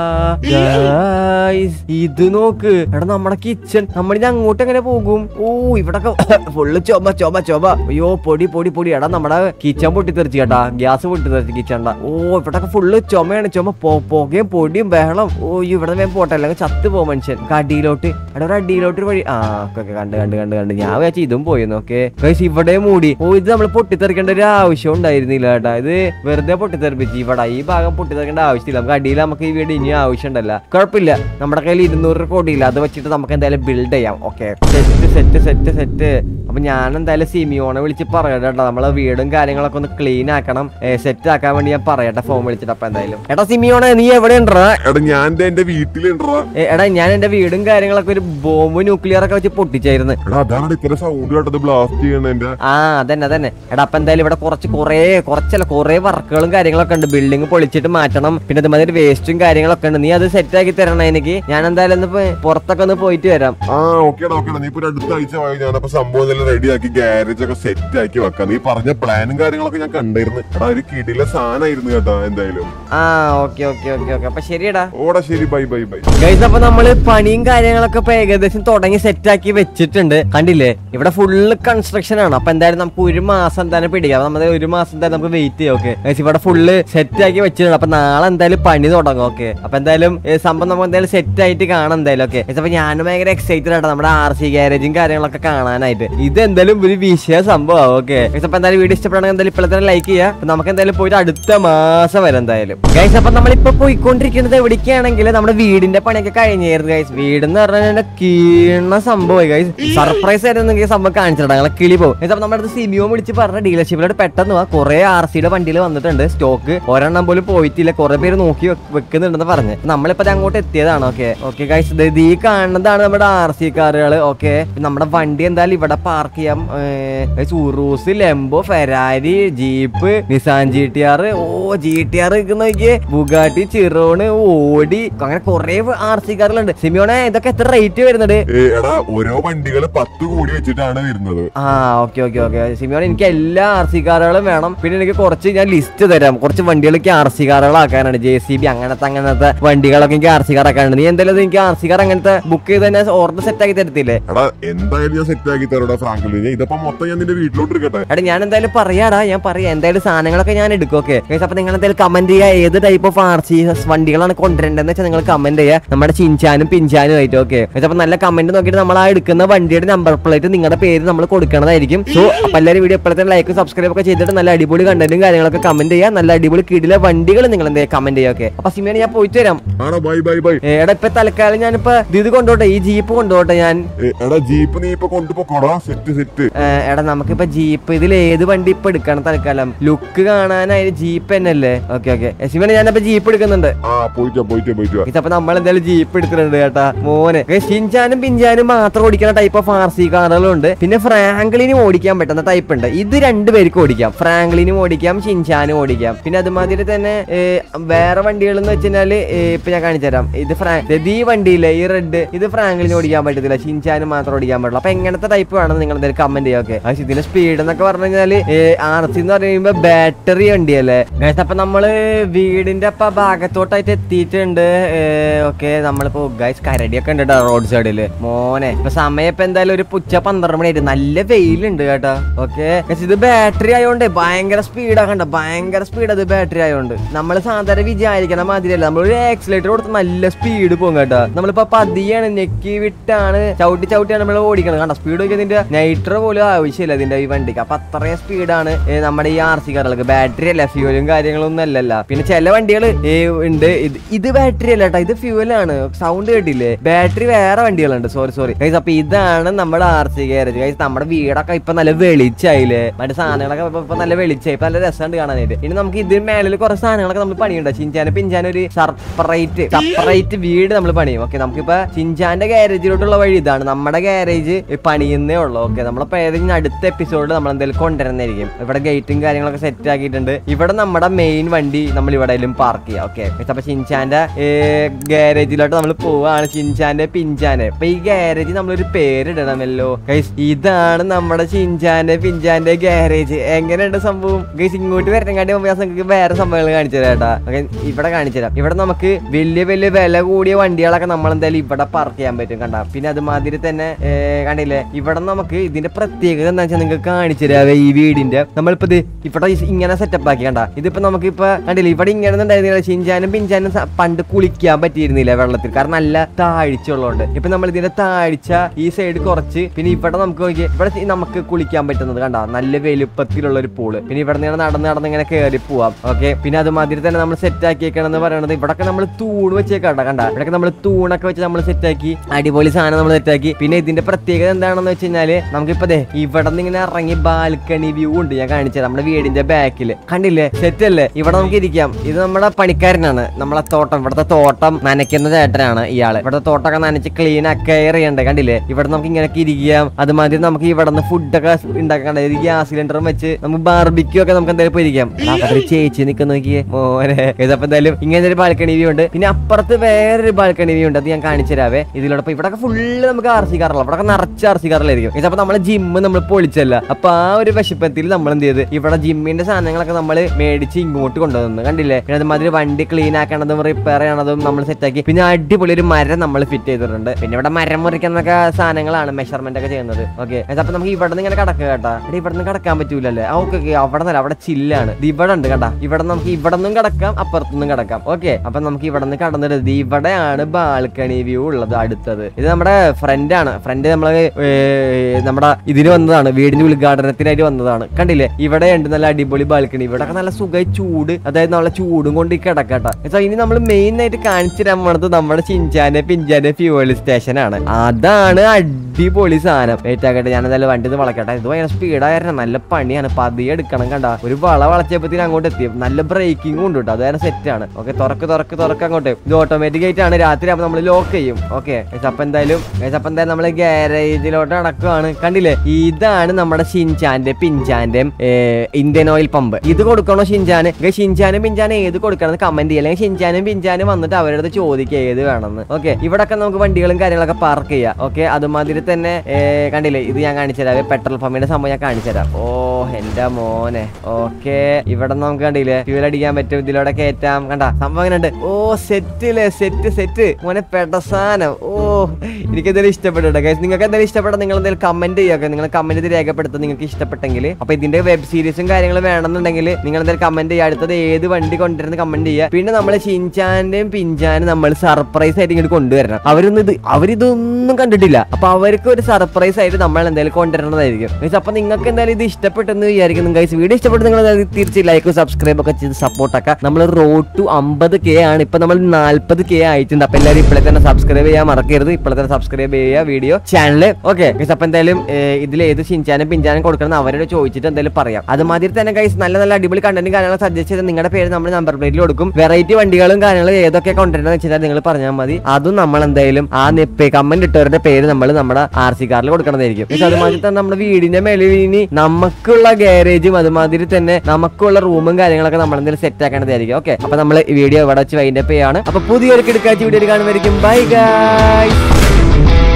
Speaker 1: Guys, ഇത് നോക്ക് എടാ നമ്മുടെ കിച്ചൺ നമ്മൾ ഇനി അങ്ങോട്ട് എങ്ങനെ പോകും ഓ ഇവിടൊക്കെ ഫുള്ള് ചൊമ ചൊമ ചൊമ അയ്യോ പൊടി പൊടി പൊടി എടാ നമ്മുടെ കിച്ചൺ പൊട്ടിത്തെറിച്ച് കേട്ടാ ഗ്യാസ് പൊട്ടിത്തെറിച്ച് കിച്ചണ്ട ഓ ഇവിടൊക്കെ ഫുള്ള് ചുമയാണ് ചുമ പൊ- പുകയും പൊടിയും ബഹളം ഓ ഇവിടെ വേഗം പോട്ടെ അല്ലെങ്കിൽ ചത്ത് പോകും മനുഷ്യൻ നമുക്ക് അടിയിലോട്ട് എടാ ഒരു അടിയിലോട്ട് ഒരു വഴി ആ ഓക്കെ ഓക്കെ കണ്ട് കണ്ട് കണ്ട് കണ്ട് ഞാൻ വിചാരിച്ചു ഇതും പോയി നോക്കെ ഗൈസ് ഇവിടെ മൂടി ഓ ഇത് നമ്മൾ പൊട്ടിത്തെറിക്കേണ്ട ഒരു ആവശ്യം ഉണ്ടായിരുന്നില്ല കേട്ടാ ഇത് വെറുതെ പൊട്ടിത്തെറിപ്പിച്ച് ഇവിടെ ഈ ഭാഗം പൊട്ടിത്തെറിക്കേണ്ട ആവശ്യമില്ല നമുക്ക് അടിയിൽ നമുക്ക് ഈ വീട് ഇനി ആവശ്യം ഉണ്ടല്ല കുഴപ്പമില്ല നമ്മുടെ കയ്യിൽ ഇരുന്നൂറ് കോടിയില്ല അത് വെച്ചിട്ട് നമുക്ക് എന്തായാലും ബിൽഡ് ചെയ്യാം okay set set set set അപ്പൊ ഞാൻ എന്തായാലും സിമിയോനെ വിളിച്ച് പറയട്ടെ കേട്ടോ നമ്മളെ വീടും കാര്യങ്ങളൊക്കെ ഒന്ന് ക്ലീൻ ആക്കണം സെറ്റ് ആക്കാൻ വേണ്ടി ഞാൻ പറയട്ടെ ഫോൺ വിളിച്ചിട്ട് അപ്പൊ എന്തായാലും എടാ സിമിയോനെ നീ എവിടെ ഉണ്ടാ
Speaker 3: എടാ ഞാൻ ദേ എന്റെ വീട്ടിലുണ്ടാ
Speaker 1: എടാ ഞാൻ എന്റെ വീടും കാര്യങ്ങളൊക്കെ ഒരു ബോംബ് ന്യൂക്ലിയർ ഒക്കെ വെച്ച് പൊട്ടിച്ചായിരുന്നു
Speaker 3: എടാ അതാണ് ഇത്ര സൗണ്ട് കേട്ടത് ബ്ലാസ്റ്റ് ചെയ്യണ എന്റെ
Speaker 1: ആ അതന്നെ അതന്നെ എടാ അപ്പൊ എന്തായാലും ഇവിടെ കുറച്ച് കുറേ കുറച്ചല്ല കുറേ വർക്കുകളും കാര്യങ്ങളൊക്കെ ഉണ്ട് ബിൽഡിംഗ് പൊളിച്ചിട്ട് മാറ്റണം പിന്നെ അതുമാതിരി വേസ്റ്റും കാര്യങ്ങളൊക്കെ ഉണ്ട് നീ അത് സെറ്റ് ആക്കി തരണം എനിക്ക് ഞാൻ എന്തായാലും ഒന്ന് പോയി- പുറത്തൊക്കെ ഒന്ന് പോയിട്ട് വരാം
Speaker 3: ആ ഓക്കേടാ ഓക്കേടാ നീ ഇപ്പൊ ഒരു അടുത്ത ആഴ്ച പോയി ഞാനപ്പോ സംഭവം എല്ലാം റെഡി ആക്കി ഗാരേജ് ഒക്കെ സെറ്റ് ആക്കി വെക്കാം നീ പറഞ്ഞ പ്ലാനും കാര്യങ്ങളൊക്കെ ഞാൻ കണ്ടിരുന്നു എടാ ഒരു കിടില സാധനമായിരുന്നു കേട്ടാ എന്തായാലും
Speaker 1: ആ ഓക്കെ ഓക്കെ ഓക്കെ ഓക്കെ അപ്പൊ ശരിയടാ
Speaker 3: ഓടാ ശരി ബൈ ബൈ ബൈ
Speaker 1: ഗൈസ് അപ്പൊ നമ്മള് പണിയും കാര്യങ്ങളൊക്കെ ഇപ്പൊ ഏകദേശം തുടങ്ങി സെറ്റ് സെറ്റ് ആക്കി വെച്ചിട്ടുണ്ട് കണ്ടില്ലേ ഇവിടെ ഫുള്ള് കൺസ്ട്രക്ഷൻ ആണ് അപ്പൊ എന്തായാലും നമുക്ക് ഒരു മാസം എന്തായാലും പിടിക്കാം നമ്മൾ ഒരു മാസം എന്തായാലും നമുക്ക് വെയിറ്റ് ചെയ്യാം ഓക്കെ ഇവിടെ ഫുള്ള് സെറ്റ് ആക്കി വെച്ചിട്ടുണ്ട് അപ്പൊ നാളെ എന്തായാലും പണി തുടങ്ങും ഓക്കെ അപ്പൊ എന്തായാലും ഏ, സംഭവം നമുക്ക് എന്തായാലും സെറ്റ് ആയിട്ട് കാണാം എന്തായാലും ഓക്കെ അപ്പൊ ഞാനും ഭയങ്കര എക്സൈറ്റഡ് ആണ് നമ്മുടെ ആർ സി ഗ്യാരേജും കാര്യങ്ങളൊക്കെ കാണാനായിട്ട് ഇത് എന്തായാലും ഒരു വിഷയ സംഭവം ഓക്കെ അപ്പൊ എന്തായാലും വീഡിയോ ഇഷ്ടപ്പെടുകയാണെങ്കിൽ എന്തായാലും ഇപ്പോൾ തന്നെ ലൈക്ക് ചെയ്യുക അപ്പൊ നമുക്ക് എന്തായാലും പോയിട്ട് അടുത്ത മാസം വരെ എന്തായാലും ഗൈസ് അപ്പൊ നമ്മളിപ്പോ പോയിക്കൊണ്ടിരിക്കുന്നത് എവിടേക്കാണെങ്കിൽ നമ്മുടെ വീടിന്റെ പണിയൊക്കെ കഴിഞ്ഞായിരുന്നു ഗൈസ് വീട് എന്ന് പറഞ്ഞാൽ കീണ സംഭവം ഗൈസ് സർപ്രൈസ് ആയിരുന്നു ഈ സംഭവം കാണിച്ചിട്ടുണ്ട് ഞങ്ങളെ കിളി പോകും അപ്പൊ നമ്മുടെ അടുത്ത് സിമിയോ വിളിച്ച് പറഞ്ഞ ഡീലർഷിപ്പിലോട്ട് പെട്ടെന്ന് വാ കുറെ ആർ സിയുടെ വണ്ടിയിൽ വന്നിട്ടുണ്ട് സ്റ്റോക്ക് ഒരെണ്ണം പോലും പോയിട്ടില്ല കുറെ പേര് നോക്കി വെക്ക് വെക്കുന്നുണ്ടെന്ന് പറഞ്ഞ് നമ്മളിപ്പോ ദേ അങ്ങോട്ട് എത്തിയതാണ് ഓക്കെ ഓക്കെ ഗൈസ് ഇത് ഈ കാണുന്നതാണ് നമ്മുടെ ആർ സി കാറുകൾ ഓക്കെ നമ്മുടെ വണ്ടി എന്തായാലും ഇവിടെ പാർക്ക് ചെയ്യാം guys Urus Lambo Ferrari jeep Nissan G T R ഓ ജി ടി ആർ നോക്കിയേ ബുഗാട്ടി ചിറോണ് ഓടി അങ്ങനെ കുറെ ആർ സി കാറുകളുണ്ട് സിമിയോണെ ഇതൊക്കെ എത്ര റേറ്റ് വരുന്നുണ്ട്
Speaker 3: ഏ, എടാ ഓരോ വണ്ടികള് പത്ത് കോടി വെച്ചിട്ടാണ് വരുന്നത്
Speaker 1: ആ ഓക്കെ ഓക്കെ ഓക്കെ സിമിയോൺ എനിക്ക് എല്ലാ ആർ സി കാറുകളും വേണം പിന്നെ എനിക്ക് കുറച്ച് ഞാൻ ലിസ്റ്റ് തരാം കുറച്ച് വണ്ടികളൊക്കെ ആർ സി കാറുകളാക്കാനാണ് ജെ സി ബി അങ്ങനത്തെ അങ്ങനത്തെ വണ്ടികളൊക്കെ എനിക്ക് ആർ സി കാർ ആക്കാനുണ്ട് നീ എന്തായാലും എനിക്ക് ആർ സി കാർ അങ്ങനത്തെ ബുക്ക് ചെയ്ത് തന്നെ ഓർഡർ സെറ്റ് ആക്കി തരത്തില്ലേ
Speaker 3: എടാ എന്തായാലും ഞാൻ സെറ്റ് ആക്കി തരടാ ഫ്രാങ്കിലി ഞാൻ ഇതിപ്പോ മൊത്തം ഞാൻ നിന്റെ വീട്ടിലോട്ട് എടുക്കട്ടെ
Speaker 1: എടാ ഞാൻ എന്തായാലും പറയാടാ ഞാൻ പറയാം എന്തായാലും സാധനങ്ങളൊക്കെ ഞാൻ എടുക്കും ഓക്കെ അപ്പൊ നിങ്ങൾ എന്തായാലും കമന്റ് ചെയ്യുക ഏത് ടൈപ്പ് ഓഫ് ആർ സി വണ്ടികളാണ് കൊണ്ടുവരേണ്ടതെന്ന് വെച്ചാൽ നിങ്ങൾ കമന്റ് ചെയ്യുക നമ്മുടെ ചിഞ്ചാനും പിഞ്ചാനും ആയിട്ട് ഓക്കെ അപ്പൊ നല്ല കമന്റ് നോക്കിയിട്ട് നമ്മൾ ആ എടുക്കുന്ന വണ്ടിയുടെ നമ്പർ പ്ലേറ്റ് നിങ്ങളുടെ പേര് നമ്മൾ കൊടുക്കണതായിരിക്കും സോ അപ്പൊ എല്ലാവരും വീഡിയോ എപ്പോഴത്തെ ലൈക്ക് സബ്സ്ക്രൈബ് ഒക്കെ ചെയ്തിട്ട് നല്ല അടിപൊളി കണ്ടന്റും കാര്യങ്ങളൊക്കെ കമന്റ് ചെയ്യുക നല്ല അടിപൊളി കിടിലെ വണ്ടികൾ നിങ്ങൾ എന്താ കമന്റ് ചെയ്യുക ഓക്കെ അപ്പൊ സിമിയാണ് ഞാൻ പോയിട്ട് വരാം
Speaker 3: ആടാ ബൈ ബൈ ബൈ
Speaker 1: എടാ ഇപ്പൊ തൽക്കാലം ഞാനിപ്പോ ഇത് കൊണ്ടോട്ടെ ഈ ജീപ്പ് കൊണ്ടോട്ടെ ഞാൻ
Speaker 3: എടാ ജീപ്പ് നീ ഇപ്പൊ കൊണ്ടുപോക്കോടാ സെറ്റ് സെറ്റ്
Speaker 1: ഏ, എടാ നമുക്കിപ്പോ ജീപ്പ് ഇതിൽ ഏത് വണ്ടി ഇപ്പൊ എടുക്കണം തൽക്കാലം ലുക്ക് കാണാനായി ജീപ്പ് തന്നെയല്ലേ ഓക്കെ ഓക്കെ എസിമനെ ഞാനപ്പോ ജീപ്പ് എടുക്കുന്നുണ്ട്
Speaker 3: ആ പോയിട്ടോ പോയിട്ടോ പോയിട്ടോ
Speaker 1: ഇതപ്പോ നമ്മൾ എന്തായാലും ജീപ്പ് എടുത്തിട്ടുണ്ട് കേട്ടാ മോനെ ഷിൻചാനും പിഞ്ചാനും മാത്രം ഓടിക്കുന്ന ടൈപ്പ് ഓഫ് ആർ സി കാറുകളുണ്ട് പിന്നെ ഫ്രാങ്ക്ലിനും ഓടിക്കാൻ പറ്റുന്ന ടൈപ്പ് ഉണ്ട് ഇത് രണ്ടുപേർക്ക് ഓടിക്കാം ഫ്രാങ്ക്ലിനും ഓടിക്കാം ഷിൻചാനും ഓടിക്കാം പിന്നെ അതുമാതിരി തന്നെ ഏ, വേറെ വണ്ടികൾ എന്ന് വെച്ചാല് ഇപ്പൊ ഞാൻ കാണിച്ചു തരാം ഇത് ഫ്രാ ഇത് ഈ വണ്ടിയില്ലേ ഈ റെഡ് ഇത് ഫ്രാങ്ക്ലിന് ഓടിക്കാൻ പറ്റത്തില്ല ഷിൻചാനും മാത്രം ഓടിക്കാൻ പറ്റുള്ളൂ അപ്പൊ എങ്ങനത്തെ ടൈപ്പ് വേണമെന്ന് നിങ്ങൾ എന്തായാലും കമന്റ് ചെയ്യുക ഓക്കെ പക്ഷെ ഇതിന്റെ സ്പീഡ് എന്നൊക്കെ പറഞ്ഞു കഴിഞ്ഞാല് ആർ സി എന്ന് പറയുമ്പോ ബാറ്ററി വണ്ടിയല്ലേ Guys, അപ്പൊ നമ്മള് വീടിന്റെ അപ്പൊ ഭാഗത്തോട്ടായിട്ട് എത്തിയിട്ടുണ്ട് ഓക്കെ നമ്മളിപ്പോ ഗൈസ് കരടിയൊക്കെ ഉണ്ട് റോഡ് സൈഡില് മോനെ ഇപ്പൊ സമയം ഇപ്പൊ എന്തായാലും ഒരു പുച്ച പന്ത്രണ്ട് മണിയായിട്ട് നല്ല വെയിലുണ്ട് കേട്ടോ ഓക്കെ ഇത് ബാറ്ററി ആയതുകൊണ്ട് ഭയങ്കര സ്പീഡാ കണ്ട ഭയങ്കര സ്പീഡ് അത് ബാറ്ററി ആയതുകൊണ്ട് നമ്മൾ സാധാരണ വിചാരിക്കണ മാതിരിയല്ല നമ്മൾ ഒരു ആക്സിലേറ്റർ കൊടുത്ത് നല്ല സ്പീഡ് പോകും കേട്ടോ നമ്മളിപ്പോ പതിയാണ് ഞെക്കി വിട്ടാണ് ചവിട്ടി ചവിട്ടിയാണ് നമ്മൾ ഓടിക്കണത് കണ്ട സ്പീഡ് നോക്കിയാൽ ഇതിന്റെ നൈട്രോ പോലും ആവശ്യമില്ല ഇതിന്റെ ഈ വണ്ടിക്ക് അപ്പൊ അത്രയും സ്പീഡാണ് നമ്മുടെ ഈ ആർ സി കാറുകൾക്ക് ബാറ്ററി അല്ല ഫ്യൂലും കാര്യങ്ങളൊന്നും അല്ലല്ല പിന്നെ ചില വണ്ടികൾ ഉണ്ട് ഇത് ഇത് ബാറ്ററി അല്ല കേട്ടോ ഇത് ഫ്യൂലാണ് സൗണ്ട് കേട്ടില്ലേ ബാറ്ററി വേറെ വണ്ടികളുണ്ട് സോറി സോറി ഗൈസ് അപ്പൊ ഇതാണ് നമ്മുടെ ആർ സി ഗാരേജ് ഗൈസ് നമ്മുടെ വീടൊക്കെ ഇപ്പൊ നല്ല വെളിച്ചായില്ലേ മറ്റേ സാധനങ്ങളൊക്കെ ഇപ്പൊ- ഇപ്പൊ നല്ല വെളിച്ചായി ഇപ്പൊ നല്ല രസമുണ്ട് കാണാനായിട്ട് ഇനി നമുക്ക് ഇതിന് മേളിൽ കുറച്ച് സാധനങ്ങളൊക്കെ നമ്മൾ പണിയുണ്ട് ചിഞ്ചാനും പിഞ്ചാനും ഒരു സെപ്പറേറ്റ് സെപ്പറേറ്റ് വീട് നമ്മൾ പണിയും ഓക്കെ നമുക്കിപ്പോ ചിഞ്ചാന്റെ ഗാരേജിലോട്ടുള്ള വഴി ഇതാണ് നമ്മുടെ ഗാരേജ് പണിയുന്നേ ഉള്ളൂ ഓക്കെ നമ്മളിപ്പോ ഏതെങ്കിലും അടുത്ത എപ്പിസോഡിൽ നമ്മൾ എന്തെങ്കിലും കൊണ്ടുവരുന്നതായിരിക്കും ഇവിടെ ഗേറ്റും കാര്യങ്ങളൊക്കെ സെറ്റ് ആക്കിയിട്ടുണ്ട് ഇവിടെ നമ്മുടെ മെയിൻ വണ്ടി നമ്മൾ ഇവിടെ പാർക്ക് ചെയ്യാം ഓക്കെ അപ്പൊ ചിഞ്ചാന്റെ ഗാരേജിലോട്ട് നമ്മൾ പോവാണ് ചിഞ്ചാന്റെ പിഞ്ചാന്റെ അപ്പൊ ഈ ഗാരേജ് നമ്മളൊരു പേരിടണമല്ലോ ഗൈസ് ഇതാണ് നമ്മുടെ ചിഞ്ചാന്റെ പിഞ്ചാന്റെ ഗാരേജ് എങ്ങനെയുണ്ട് സംഭവം ഗൈസ് ഇങ്ങോട്ട് വരണങ്ങാണ്ടി മുമ്പ് ഞാൻ നിങ്ങൾക്ക് വേറെ സംഭവങ്ങൾ കാണിച്ചു തരാം കേട്ടാ ഓക്കെ ഇവിടെ കാണിച്ചു തരാം ഇവിടെ നമുക്ക് വലിയ വലിയ വില കൂടിയ വണ്ടികളൊക്കെ നമ്മൾ എന്തായാലും ഇവിടെ പാർക്ക് ചെയ്യാൻ പറ്റും കണ്ട പിന്നെ അതുമാതിരി തന്നെ ഏ, കണ്ടില്ലേ ഇവിടെ നമുക്ക് ഇതിന്റെ പ്രത്യേകത എന്താ വെച്ചാൽ നിങ്ങൾക്ക് കാണിച്ചു തരാവേ ഈ വീടിന്റെ നമ്മളിപ്പോ ഇത് ഇവിടെ ഇസ് ഇങ്ങനെ സെറ്റപ്പ് ആക്കി കണ്ട ഇതിപ്പോ നമുക്ക് ഇപ്പൊ കണ്ടില്ലേ ഇവിടെ ഇങ്ങനെ ഒന്നും ഉണ്ടായിരുന്നില്ല ചിഞ്ചാനും പിഞ്ചാനും സ- പണ്ട് കുളിക്കാൻ പറ്റിയിരുന്നില്ല വെള്ളത്തിൽ കാരണം നല്ല താഴ്ച ഉള്ളതുകൊണ്ട് ഇപ്പൊ നമ്മൾ ഇതിന്റെ താഴ്ച ഈ സൈഡ് കുറച്ച് പിന്നെ ഇവിടെ നമുക്ക് നോക്കി ഇവിടെ ചി- നമുക്ക് കുളിക്കാൻ പറ്റുന്നത് കണ്ട നല്ല വലുപ്പത്തിലുള്ള ഒരു പൂള് പിന്നെ ഇവിടെ നിന്ന് നടന്ന് നടന്ന് ഇങ്ങനെ കയറി പോവാം ഓക്കെ പിന്നെ അതുമാതിരി തന്നെ നമ്മൾ സെറ്റ് ആക്കിയേക്കണം എന്ന് പറയുന്നത് ഇവിടെ നമ്മൾ തൂണ് വെച്ചേക്കണ്ട കണ്ട ഇവിടെ നമ്മൾ തൂണൊക്കെ വെച്ച് നമ്മൾ സെറ്റ് ആക്കി അടിപൊളി സാധനം നമ്മൾ സെറ്റ് ആക്കി പിന്നെ ഇതിന്റെ പ്രത്യേകത എന്താണെന്ന് വെച്ച് കഴിഞ്ഞാല് നമുക്കിപ്പോ ദേ ഇവിടെ നിന്ന് ഇങ്ങനെ ഇറങ്ങി ബാൽക്കണി വ്യൂ ഉണ്ട് ഞാൻ കാണിച്ചത് നമ്മുടെ വീടിന്റെ ബാക്കിൽ കണ്ടില്ലേ സെറ്റ് അല്ലേ ഇവിടെ നമുക്ക് ഇരിക്കാം ഇത് നമ്മുടെ പണിക്കാരനാണ് നമ്മളെ തോട്ടം ഇവിടുത്തെ തോട്ടം നനയ്ക്കുന്ന ചേട്ടനാണ് ഇയാള് ഇവിടുത്തെ തോട്ടമൊക്കെ നനച്ച് ക്ലീൻ ഒക്കെ ചെയ്യണ്ടേ കണ്ടില്ലേ ഇവിടെ നമുക്ക് ഇങ്ങനെയൊക്കെ ഇരിക്കാം അതുമാതിരി നമുക്ക് ഇവിടെ നിന്ന് ഫുഡൊക്കെ ഉണ്ടാക്കാൻ ഒരു ഗ്യാസ് സിലിണ്ടറും വെച്ച് നമുക്ക് ബാർബിക്യൂ ഒക്കെ നമുക്ക് എന്തായാലും പോയിരിക്കാം ഒരു ചേച്ചി നിൽക്കുന്ന നോക്കിയേ മോനെ ഇതപ്പോ എന്തായാലും ഇങ്ങനെ ഒരു ബാൽക്കണി വ്യൂ ഉണ്ട് പിന്നെ അപ്പുറത്ത് വേറൊരു ബാൽക്കണി വ്യൂ ഉണ്ട് അത് ഞാൻ കാണിച്ചു തരാവേ ഇതിലൂടെ ഇവിടെ ഫുള്ള് നമുക്ക് ആർ സി കാറില്ല ഇവിടെ നിറച്ച് ആർ സി കാറിലായിരിക്കും ഇതപ്പോ നമ്മളെ ജിമ്മ് നമ്മൾ പൊളിച്ചല്ല അപ്പൊ ആ ഒരു വിശപ്പത്തിൽ നമ്മൾ എന്ത് ചെയ്ത് ഇവിടെ ജിമ്മിന്റെ സാധനങ്ങളൊക്കെ നമ്മൾ മേടിച്ച് ഇങ്ങോട്ട് കൊണ്ടുവന്നു കണ്ടില്ലേ പിന്നെ അതുമാതിരി വണ്ടി ക്ലീൻ ആക്കണതും റിപ്പയർ ചെയ്യണതും നമ്മൾ സെറ്റാക്കി പിന്നെ അടിപൊളി ഒരു മരം നമ്മൾ ഫിറ്റ് ചെയ്തിട്ടുണ്ട് പിന്നെ ഇവിടെ മരം മുറിക്കാൻ അളക്കുന്നൊക്കെ സാധനങ്ങളാണ് മെഷർമെന്റ് ഒക്കെ ചെയ്യുന്നത് ഓക്കെ അപ്പൊ നമുക്ക് ഇവിടെ നിന്ന് ഇങ്ങനെ കടക്കുക കേട്ടാ എടാ ഇവിടെ നിന്ന് കടക്കാൻ പറ്റൂലല്ലേ ആ ഓക്കെ ഓക്കെ അവിടെ നിന്നല്ല അവിടെ ചില്ലാണ് ഇത് ഇവിടെ ഉണ്ട് കേട്ടാ ഇവിടെ നമുക്ക് ഇവിടെ നിന്നും കടക്കാം അപ്പുറത്തുനിന്നും കടക്കാം ഓക്കെ അപ്പൊ നമുക്ക് ഇവിടെ നിന്ന് കടന്നിട്ട് ദേ ഇവിടെയാണ് ബാൽക്കണി വ്യൂ ഉള്ളത് അടുത്തത് ഇത് നമ്മുടെ ഫ്രണ്ട് ആണ് ഫ്രണ്ട് നമ്മള് ഏ, നമ്മുടെ ഇതിന് വന്നതാണ് വീടിന്റെ ഉദ്ഘാടനത്തിനായിട്ട് വന്നതാണ് കണ്ടില്ലേ ഇവിടെ ഉണ്ട് നല്ല അടിപൊളി ബാൽക്കണി ഇവിടെ നല്ല സുഖമായി ചൂട് അതായത് നല്ല ചൂടും കൊണ്ട് ഈ കിടക്കട്ടെ So, ഇനി നമ്മൾ മെയിൻ ആയിട്ട് കാണിച്ചു തരാൻ പോണത് നമ്മുടെ ചിഞ്ചാനെ പിഞ്ചാനെ ഫ്യൂവൽ സ്റ്റേഷൻ ആണ് അതാണ് അടിപൊളി സാധനം വെയിറ്റ് ആക്കട്ടെ ഞാൻ എന്തായാലും വണ്ടി ഒന്ന് വളക്കട്ടെ ഇത് ഭയങ്കര സ്പീഡായിരുന്നു നല്ല പണിയാണ് പതിയെ എടുക്കണം കണ്ട ഒരു വള വളച്ചപ്പത്തിന് അങ്ങോട്ട് എത്തി നല്ല ബ്രേക്കിംഗ് ഉണ്ട് കേട്ടോ അതായത് സെറ്റ് ആണ് ഓക്കെ തുറക്ക് തുറക്ക് തുറക്ക് അങ്ങോട്ട് ഇത് ഓട്ടോമാറ്റിക് ആയിട്ടാണ് രാത്രി ആകുമ്പോൾ നമ്മൾ ലോക്ക് ചെയ്യും ഓക്കെ അപ്പൊ എന്തായാലും guys, അപ്പൊ എന്തായാലും നമ്മൾ ഗാരേജിലോട്ട് നടക്കുവാണ് കണ്ടില്ലേ ഇതാണ് നമ്മുടെ ഷിൻചാന്റെ പിഞ്ചാന്റെ ഇന്ത്യൻ ഓയിൽ പമ്പ് ഇത് കൊടുക്കണോ ഷിൻചാന് ഗൈസ്, ഷിൻചാനും പിഞ്ചാനും ഏത് കൊടുക്കണം കമന്റ് ചെയ്യുക അല്ലെങ്കിൽ ഷിൻചാനും പിഞ്ചാനും വന്നിട്ട് അവരുടെ അടുത്ത് ചോദിക്കുക ഏത് വേണമെന്ന് ഓക്കെ ഇവിടൊക്കെ നമുക്ക് വണ്ടികളും കാര്യങ്ങളൊക്കെ പാർക്ക് ചെയ്യാം ഓക്കെ അതുമാതിരി തന്നെ ഏ, കണ്ടില്ലേ ഇത് ഞാൻ കാണിച്ചു തരാം പെട്രോൾ പമ്പിന്റെ സംഭവം ഞാൻ കാണിച്ചു തരാം ഓ എന്റെ മോനെ ഓക്കെ ഇവിടെ നമുക്ക് കണ്ടില്ലേ ഫ്യൂൽ അടിക്കാൻ പറ്റും ഇതിലൂടെ കയറ്റാം കണ്ട സംഭവം ഇങ്ങനെ ഉണ്ട് ഓ സെറ്റില്ലേ സെറ്റ് സെറ്റ് മോനെ പെടസാനം ഓ എനിക്ക് എന്തായാലും ഇഷ്ടപ്പെട്ടു ഗൈസ് നിങ്ങൾക്ക് എന്തായാലും ഇഷ്ടപ്പെട്ട നിങ്ങൾ എന്തായാലും കമന്റ് ചെയ്യുക നിങ്ങൾ കമന്റ് ചെയ്ത് രേഖപ്പെടുത്തുക നിങ്ങൾക്ക് ഇഷ്ടപ്പെട്ടെങ്കിൽ അപ്പൊ ഇതിന്റെ വെബ് സീരീസും കാര്യങ്ങളും വേണമെന്നുണ്ടെങ്കിൽ നിങ്ങൾ എന്തായാലും കമന്റ് ചെയ്യുക അടുത്തത് ഏത് വണ്ടി കൊണ്ടുവരുന്ന കമന്റ് ചെയ്യുക പിന്നെ നമ്മൾ ഷിൻചാന്റെയും പിഞ്ചാനും നമ്മൾ സർപ്രൈസ് ആയിട്ട് ഇങ്ങോട്ട് കൊണ്ടുവരണം അവരൊന്നും ഇത് അവരിതൊന്നും കണ്ടിട്ടില്ല അപ്പൊ അവർക്ക് ഒരു സർപ്രൈസ് ആയിട്ട് നമ്മൾ എന്തായാലും കൊണ്ടുവരേണ്ടതായിരിക്കും Guys, അപ്പൊ നിങ്ങൾക്ക് എന്തായാലും ഇത് ഇഷ്ടപ്പെട്ടെന്ന് വിചാരിക്കുന്നു ഗൈസ് വീഡിയോ ഇഷ്ടപ്പെട്ട് നിങ്ങൾ തീർച്ചയായും ലൈക്കും സബ്സ്ക്രൈബ് ഒക്കെ ചെയ്ത് സപ്പോർട്ട് ആക്കുക നമ്മൾ റോഡ് ടു അമ്പത് കെ ആണ് ഇപ്പൊ നമ്മൾ നാല്പത് കെ ആയിട്ടുണ്ട് അപ്പൊ എല്ലാവരും ഇപ്പോഴെ തന്നെ സബ്സ്ക്രൈബ് ചെയ്യാൻ മറക്കരുത് ഇപ്പോഴെ തന്നെ സബ്സ്ക്രൈബ് ചെയ്യുക വീഡിയോ ചാനൽ ഓക്കെ ഗൈസ് അപ്പൊ എന്തായാലും ഇതിൽ ഏത് ചിഞ്ചാനും പിഞ്ചാനും കൊടുക്കണം അവരോട് ചോദിച്ചിട്ട് എന്തായാലും പറയാം അതുമാതിരി തന്നെ ഗൈസ് നല്ല നല്ല അടിപൊളി കണ്ടന്റും കാര്യങ്ങളും സജസ്റ്റ് ചെയ്ത് നിങ്ങളുടെ പേര് നമ്മൾ നമ്പർ പ്ലേറ്റിൽ കൊടുക്കും വെറൈറ്റി വണ്ടികളും കാര്യങ്ങളും ഏതൊക്കെ കൊണ്ടുവരണം വെച്ചാൽ നിങ്ങൾ പറഞ്ഞാൽ മതി അതും നമ്മൾ എന്തായാലും ആ കമന്റ് ഇട്ടവരുടെ പേര് നമ്മൾ നമ്മുടെ ആർ സി കാറിൽ കൊടുക്കണതായിരിക്കും പക്ഷെ അതുമാതിരി തന്നെ നമ്മുടെ വീടിന്റെ മേളിൽ ഇനി നമുക്കുള്ള ഗാരേജും അതുമാതിരി തന്നെ നമുക്കുള്ള റൂമും കാര്യങ്ങളൊക്കെ നമ്മൾ എന്തെങ്കിലും സെറ്റ് ആക്കേണ്ടതായിരിക്കും ഓക്കെ അപ്പൊ നമ്മൾ ഈ വീഡിയോ ഇവിടെ വെച്ച് വൈൻഡപ്പ് ചെയ്യാണ് അപ്പൊ പുതിയൊരു കിടക്കാഴ്ച വീഡിയോ കാണുമായിരിക്കും ബൈ ഗായ്